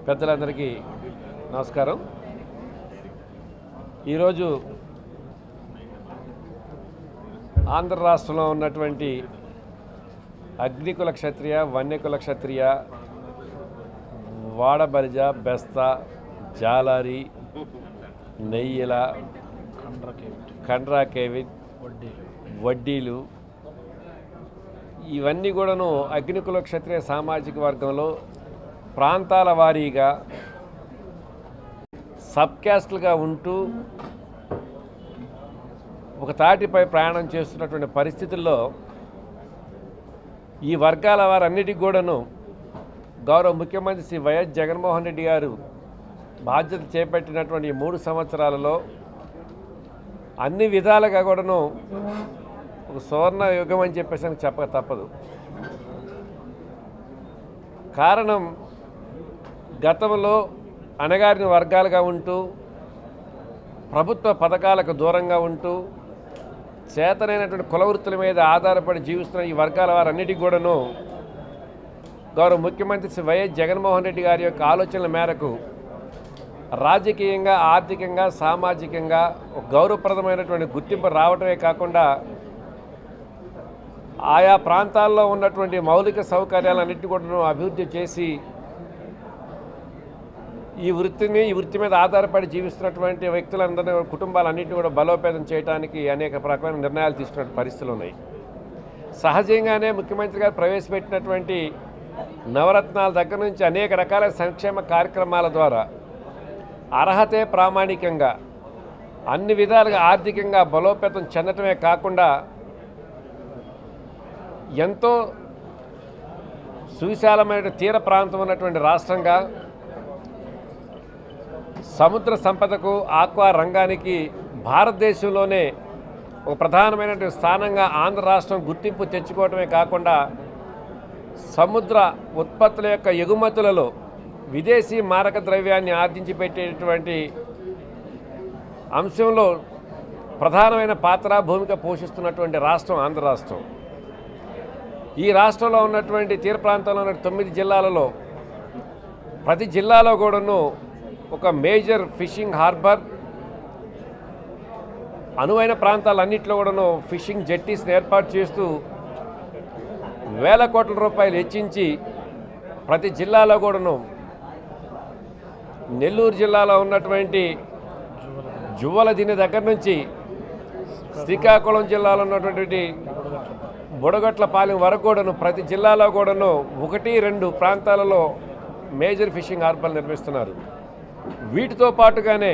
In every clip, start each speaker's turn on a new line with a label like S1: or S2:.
S1: పెద్దలందరికీ నమస్కారం ఈరోజు ఆంధ్ర రాష్ట్రంలో ఉన్నటువంటి అగ్నికుల క్షత్రియ వన్యకుల క్షత్రియ వాడబలిజ బెస్త జాలారి నెయ్యిల కండ్రా కేవిట్ వడ్డీలు ఇవన్నీ కూడాను అగ్నికుల క్షత్రియ సామాజిక వర్గంలో ప్రాంతాల వారీగా సబ్ క్యాస్ట్లుగా ఉంటూ ఒక తాటిపై ప్రయాణం చేస్తున్నటువంటి పరిస్థితుల్లో ఈ వర్గాల వారన్నిటికి కూడాను గౌరవ ముఖ్యమంత్రి శ్రీ వైఎస్ జగన్మోహన్ రెడ్డి గారు బాధ్యత చేపట్టినటువంటి ఈ మూడు సంవత్సరాలలో అన్ని విధాలుగా కూడాను ఒక సువర్ణ యుగం అని చెప్పేసి అని చెప్పక తప్పదు కారణం గతంలో అణగారిన వర్గాలుగా ఉంటూ ప్రభుత్వ పథకాలకు దూరంగా ఉంటూ చేతనైనటువంటి కుల వృత్తుల మీద ఆధారపడి జీవిస్తున్న ఈ వర్గాల వారన్నిటికీ కూడాను గౌరవ ముఖ్యమంత్రి శ్రీ వైఎస్ జగన్మోహన్ రెడ్డి గారి యొక్క ఆలోచనల మేరకు రాజకీయంగా ఆర్థికంగా సామాజికంగా ఒక గౌరవప్రదమైనటువంటి గుర్తింపు రావటమే కాకుండా ఆయా ప్రాంతాల్లో ఉన్నటువంటి మౌలిక సౌకర్యాలన్నింటినీ కూడా అభివృద్ధి చేసి ఈ వృత్తిని ఈ వృత్తి మీద ఆధారపడి జీవిస్తున్నటువంటి వ్యక్తులందరినీ కుటుంబాలన్నింటినీ కూడా బలోపేతం చేయడానికి అనేక రకమైన నిర్ణయాలు తీసుకున్న పరిస్థితులు ఉన్నాయి సహజంగానే ముఖ్యమంత్రి గారు ప్రవేశపెట్టినటువంటి నవరత్నాల దగ్గర నుంచి అనేక రకాల సంక్షేమ కార్యక్రమాల ద్వారా అర్హతే ప్రామాణికంగా అన్ని విధాలుగా ఆర్థికంగా బలోపేతం చెందటమే కాకుండా ఎంతో సువిశాలమైన తీర ప్రాంతం ఉన్నటువంటి రాష్ట్రంగా సముద్ర సంపదకు ఆక్వా రంగానికి భారతదేశంలోనే ఒక ప్రధానమైనటువంటి స్థానంగా ఆంధ్ర రాష్ట్రం గుర్తింపు తెచ్చుకోవటమే కాకుండా సముద్ర ఉత్పత్తుల యొక్క ఎగుమతులలో విదేశీ మారక ద్రవ్యాన్ని ఆర్జించి పెట్టేటువంటి అంశంలో ప్రధానమైన పాత్ర భూమిక పోషిస్తున్నటువంటి రాష్ట్రం ఆంధ్ర రాష్ట్రం ఈ రాష్ట్రంలో ఉన్నటువంటి తీర ప్రాంతంలో ఉన్న తొమ్మిది జిల్లాలలో ప్రతి జిల్లాలో కూడాను ఒక మేజర్ ఫిషింగ్ హార్బర్ అనువైన ప్రాంతాలన్నింటిలో కూడాను ఫిషింగ్ జెట్టీస్ని ఏర్పాటు చేస్తూ వేల కోట్ల రూపాయలు హెచ్చించి ప్రతి జిల్లాలో కూడాను నెల్లూరు జిల్లాలో ఉన్నటువంటి జువ్వల దీని దగ్గర నుంచి శ్రీకాకుళం జిల్లాలో ఉన్నటువంటి బుడగట్ల పాలెం వరకు కూడాను ప్రతి జిల్లాలో కూడాను ఒకటి రెండు ప్రాంతాలలో మేజర్ ఫిషింగ్ హార్బర్లు నిర్మిస్తున్నారు వీటితో పాటుగానే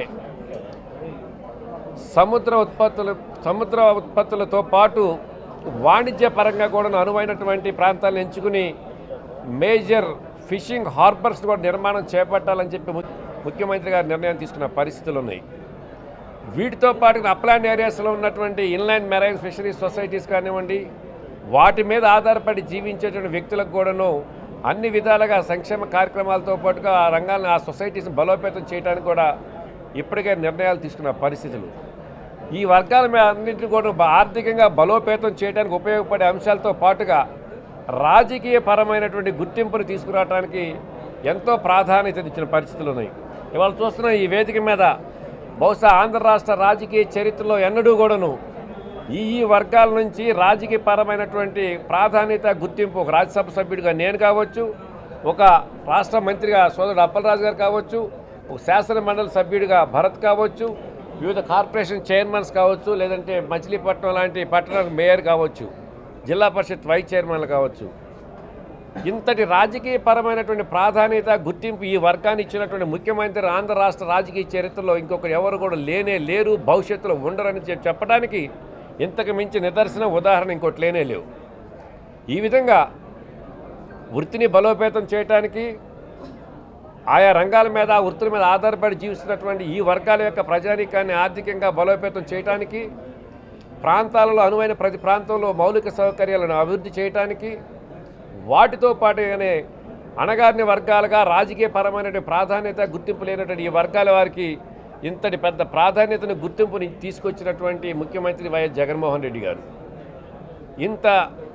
S1: సముద్ర ఉత్పత్తులు సముద్ర ఉత్పత్తులతో పాటు వాణిజ్య పరంగా కూడా అనువైనటువంటి ప్రాంతాలను ఎంచుకుని మేజర్ ఫిషింగ్ హార్బర్స్ కూడా నిర్మాణం చేపట్టాలని చెప్పి ము- ముఖ్యమంత్రి గారు నిర్ణయం తీసుకున్న పరిస్థితులు ఉన్నాయి వీటితో పాటు అప్లాండ్ ఏరియాస్లో ఉన్నటువంటి ఇన్లాండ్ మెరైన్ ఫిషరీస్ సొసైటీస్ కానివ్వండి వాటి మీద ఆధారపడి జీవించేటువంటి వ్యక్తులకు కూడాను అన్ని విధాలుగా సంక్షేమ కార్యక్రమాలతో పాటుగా ఆ రంగాలను ఆ సొసైటీస్ని బలోపేతం చేయడానికి కూడా ఇప్పటికే నిర్ణయాలు తీసుకున్న పరిస్థితులు ఈ వర్గాల మీద అన్నింటినీ కూడా బ- ఆర్థికంగా బలోపేతం చేయడానికి ఉపయోగపడే అంశాలతో పాటుగా రాజకీయ పరమైనటువంటి గుర్తింపును తీసుకురావడానికి ఎంతో ప్రాధాన్యత ఇచ్చిన పరిస్థితులు ఉన్నాయి ఇవాళ చూస్తున్న ఈ వేదిక మీద బహుశా ఆంధ్ర రాష్ట్ర రాజకీయ చరిత్రలో ఎన్నడూ కూడాను ఈ ఈ వర్గాల నుంచి రాజకీయ పరమైనటువంటి ప్రాధాన్యత గుర్తింపు ఒక రాజ్యసభ సభ్యుడిగా నేను కావచ్చు ఒక రాష్ట్ర మంత్రిగా సోదరుడు అప్పలరాజు గారు కావచ్చు ఒక శాసన మండలి సభ్యుడిగా భరత్ కావచ్చు వివిధ కార్పొరేషన్ చైర్మన్స్ కావచ్చు లేదంటే మచిలీపట్నం లాంటి పట్టణానికి మేయర్ కావచ్చు జిల్లా పరిషత్ వైస్ చైర్మన్లు కావచ్చు ఇంతటి రాజకీయ పరమైనటువంటి ప్రాధాన్యత గుర్తింపు ఈ వర్గాన్ని ఇచ్చినటువంటి ముఖ్యమంత్రి ఆంధ్ర రాష్ట్ర రాజకీయ చరిత్రలో ఇంకొకరు ఎవరు కూడా లేనే లేరు భవిష్యత్తులో ఉండరని చెప్పి చెప్పడానికి ఇంతకు మించి నిదర్శన ఉదాహరణ ఇంకోటి లేనే లేవు ఈ విధంగా వృత్తిని బలోపేతం చేయటానికి ఆయా రంగాల మీద ఆ వృత్తుల మీద ఆధారపడి జీవిస్తున్నటువంటి ఈ వర్గాల యొక్క ప్రజానీకాన్ని ఆర్థికంగా బలోపేతం చేయటానికి ప్రాంతాలలో అనువైన ప్రతి ప్రాంతంలో మౌలిక సౌకర్యాలను అభివృద్ధి చేయటానికి వాటితో పాటుగానే అణగారిన వర్గాలుగా రాజకీయ పరమైన ప్రాధాన్యత గుర్తింపు లేనటువంటి ఈ వర్గాల వారికి ఇంతటి పెద్ద ప్రాధాన్యతను గుర్తింపుని తీసుకొచ్చినటువంటి ముఖ్యమంత్రి వైఎస్ జగన్మోహన్ రెడ్డి గారు ఇంత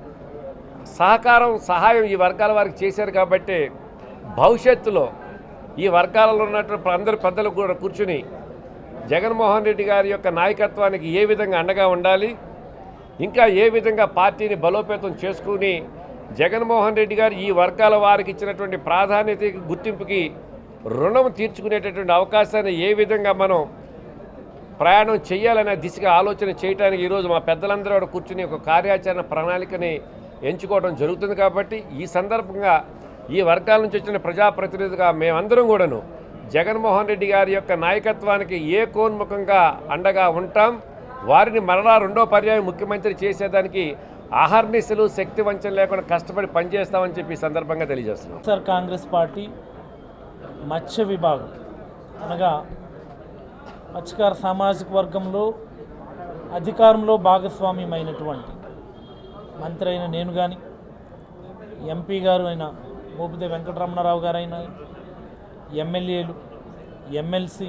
S1: సహకారం సహాయం ఈ వర్గాల వారికి చేశారు కాబట్టి భవిష్యత్తులో ఈ వర్గాలలో ఉన్నటువంటి అందరు పెద్దలు కూడా కూర్చుని జగన్మోహన్ రెడ్డి గారి యొక్క నాయకత్వానికి ఏ విధంగా అండగా ఉండాలి ఇంకా ఏ విధంగా పార్టీని బలోపేతం చేసుకుని జగన్మోహన్ రెడ్డి గారు ఈ వర్గాల వారికి ఇచ్చినటువంటి ప్రాధాన్యత గుర్తింపుకి రుణం తీర్చుకునేటటువంటి అవకాశాన్ని ఏ విధంగా మనం ప్రయాణం చేయాలనే దిశగా ఆలోచన చేయడానికి ఈరోజు మా పెద్దలందరూ కూడా కూర్చుని ఒక కార్యాచరణ ప్రణాళికని ఎంచుకోవడం జరుగుతుంది కాబట్టి ఈ సందర్భంగా ఈ వర్గాల నుంచి వచ్చిన ప్రజాప్రతినిధిగా మేమందరం కూడాను జగన్మోహన్ రెడ్డి గారి యొక్క నాయకత్వానికి ఏ కోన్ముఖంగా అండగా ఉంటాం వారిని మరలా రెండో పర్యాయం ముఖ్యమంత్రి చేసేదానికి అహర్నిశలు శక్తి వంచన లేకుండా కష్టపడి పనిచేస్తామని చెప్పి ఈ సందర్భంగా తెలియజేస్తున్నాం
S2: సార్ కాంగ్రెస్ పార్టీ మత్స్య విభాగం అనగా మత్స్యకార సామాజిక వర్గంలో అధికారంలో భాగస్వామ్యమైనటువంటి మంత్రి అయిన నేను కానీ ఎంపీ గారు అయిన మోపిదే వెంకటరమణారావు గారు అయినా ఎమ్మెల్యేలు ఎమ్మెల్సీ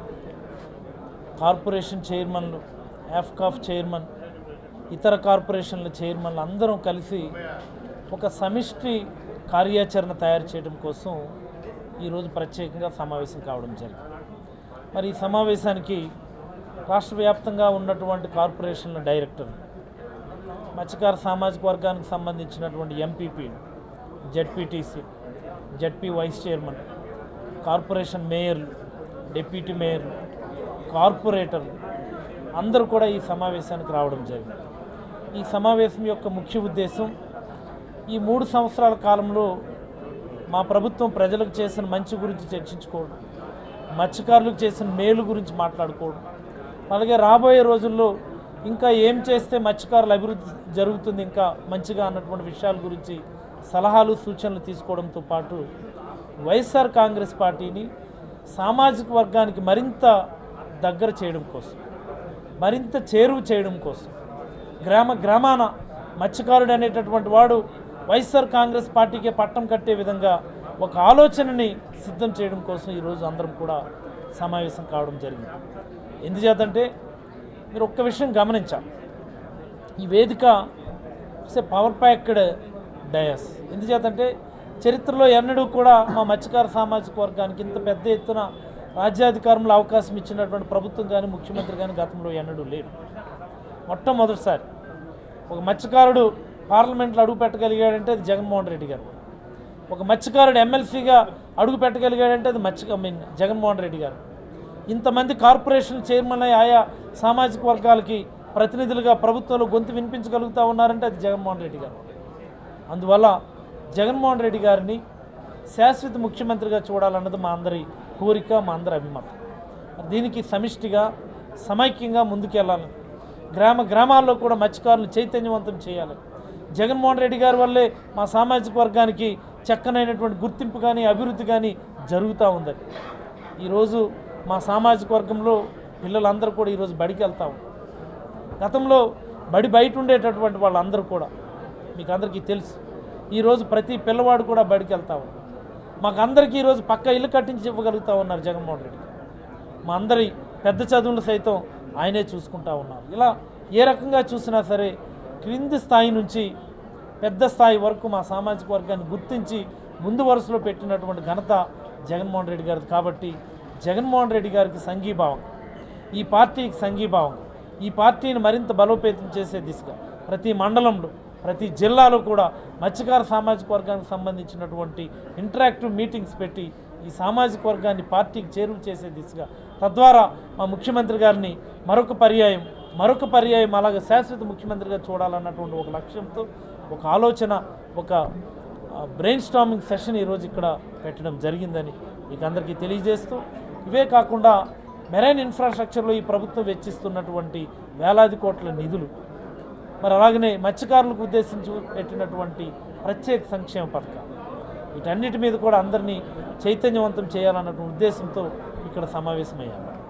S2: కార్పొరేషన్ చైర్మన్లు ఎఫ్కాఫ్ చైర్మన్ ఇతర కార్పొరేషన్ల చైర్మన్లు అందరం కలిసి ఒక సమిష్టి కార్యాచరణ తయారు చేయడం కోసం ఈరోజు ప్రత్యేకంగా సమావేశం కావడం జరిగింది మరి ఈ సమావేశానికి రాష్ట్ర వ్యాప్తంగా ఉన్నటువంటి కార్పొరేషన్ల డైరెక్టర్లు మత్స్యకార సామాజిక వర్గానికి సంబంధించినటువంటి MPP ZPTC ZP vice chairman corporation మేయర్లు డిప్యూటీ మేయర్లు కార్పొరేటర్లు అందరూ కూడా ఈ సమావేశానికి రావడం జరిగింది ఈ సమావేశం యొక్క ముఖ్య ఉద్దేశం ఈ మూడు సంవత్సరాల కాలంలో మా ప్రభుత్వం ప్రజలకు చేసిన మంచి గురించి చర్చించుకోవడం మత్స్యకారులకు చేసిన మేలు గురించి మాట్లాడుకోవడం అలాగే రాబోయే రోజుల్లో ఇంకా ఏం చేస్తే మత్స్యకారుల అభివృద్ధి జరుగుతుంది ఇంకా మంచిగా అన్నటువంటి విషయాల గురించి సలహాలు సూచనలు తీసుకోవడంతో పాటు వైఎస్ఆర్ కాంగ్రెస్ పార్టీని సామాజిక వర్గానికి మరింత దగ్గర చేయడం కోసం మరింత చేరువ చేయడం కోసం గ్రామ గ్రామాన మత్స్యకారుడు అనేటటువంటి వాడు వైఎస్ఆర్ కాంగ్రెస్ పార్టీకే పట్టం కట్టే విధంగా ఒక ఆలోచనని సిద్ధం చేయడం కోసం ఈరోజు అందరం కూడా సమావేశం కావడం జరిగింది ఎందుచేతంటే మీరు ఒక్క విషయం గమనించాలి ఈ వేదిక it's a power packed dais ఎందుచేతంటే చరిత్రలో ఎన్నడూ కూడా మా మత్స్యకార సామాజిక వర్గానికి ఇంత పెద్ద ఎత్తున రాజ్యాధికారంలో అవకాశం ఇచ్చినటువంటి ప్రభుత్వం కానీ ముఖ్యమంత్రి కానీ గతంలో ఎన్నడూ లేడు మొట్టమొదటిసారి ఒక మత్స్యకారుడు పార్లమెంట్లో అడుగు పెట్టగలిగాడంటే అది జగన్మోహన్ రెడ్డి గారు ఒక మత్స్యకారుడు ఎమ్మెల్సీగా అడుగు పెట్టగలిగాడంటే అది మత్స్య ఐ మీన్ జగన్మోహన్ రెడ్డి గారు ఇంతమంది కార్పొరేషన్ చైర్మన్ అయి ఆయా సామాజిక వర్గాలకి ప్రతినిధులుగా ప్రభుత్వంలో గొంతు వినిపించగలుగుతూ ఉన్నారంటే అది జగన్మోహన్ రెడ్డి గారు అందువల్ల జగన్మోహన్ రెడ్డి గారిని శాశ్వత ముఖ్యమంత్రిగా చూడాలన్నది మా అందరి కోరిక మా అందరి అభిమతం దీనికి సమిష్టిగా సమైక్యంగా ముందుకెళ్ళాలని గ్రామ గ్రామాల్లో కూడా మత్స్యకారులు చైతన్యవంతం చేయాలి జగన్మోహన్ రెడ్డి గారి వల్లే మా సామాజిక వర్గానికి చక్కనైనటువంటి గుర్తింపు కానీ అభివృద్ధి కానీ జరుగుతూ ఉందని ఈరోజు మా సామాజిక వర్గంలో పిల్లలందరూ కూడా ఈరోజు బడికి వెళ్తా ఉన్నారు గతంలో బడి బయట ఉండేటటువంటి వాళ్ళందరూ కూడా మీకు అందరికీ తెలుసు ఈరోజు ప్రతి పిల్లవాడు కూడా బడికి వెళ్తా ఉన్నారు మాకు అందరికీ ఈరోజు పక్క ఇల్లు కట్టించి ఇవ్వగలుగుతా ఉన్నారు జగన్మోహన్ రెడ్డి గారు. మా అందరి పెద్ద చదువులు సైతం ఆయనే చూసుకుంటా ఉన్నారు ఇలా ఏ రకంగా చూసినా సరే క్రింది స్థాయి నుంచి పెద్ద స్థాయి వరకు మా సామాజిక వర్గాన్ని గుర్తించి ముందు వరుసలో పెట్టినటువంటి ఘనత జగన్మోహన్ రెడ్డి గారిది కాబట్టి జగన్మోహన్ రెడ్డి గారికి సంఘీభావం ఈ పార్టీకి సంఘీభావం ఈ పార్టీని మరింత బలోపేతం చేసే దిశగా ప్రతి మండలంలో ప్రతి జిల్లాలో కూడా మత్స్యకార సామాజిక వర్గానికి సంబంధించినటువంటి ఇంటరాక్టివ్ మీటింగ్స్ పెట్టి ఈ సామాజిక వర్గాన్ని పార్టీకి చేరువ చేసే దిశగా తద్వారా మా ముఖ్యమంత్రి గారిని మరొక పర్యాయం మరొక పర్యాయం అలాగే శాశ్వత ముఖ్యమంత్రిగా చూడాలన్నటువంటి ఒక లక్ష్యంతో ఒక ఆలోచన ఒక బ్రెయిన్ స్టామింగ్ సెషన్ ఈరోజు ఇక్కడ పెట్టడం జరిగిందని మీకు అందరికీ తెలియజేస్తూ ఇవే కాకుండా మెరైన్ ఇన్ఫ్రాస్ట్రక్చర్లో ఈ ప్రభుత్వం వెచ్చిస్తున్నటువంటి వేలాది కోట్ల నిధులు మరి అలాగనే మత్స్యకారులకు ఉద్దేశించి పెట్టినటువంటి ప్రత్యేక సంక్షేమ పథకాలు వీటన్నిటి మీద కూడా అందరినీ చైతన్యవంతం చేయాలన్నటువంటి ఉద్దేశంతో ఇక్కడ సమావేశమయ్యాము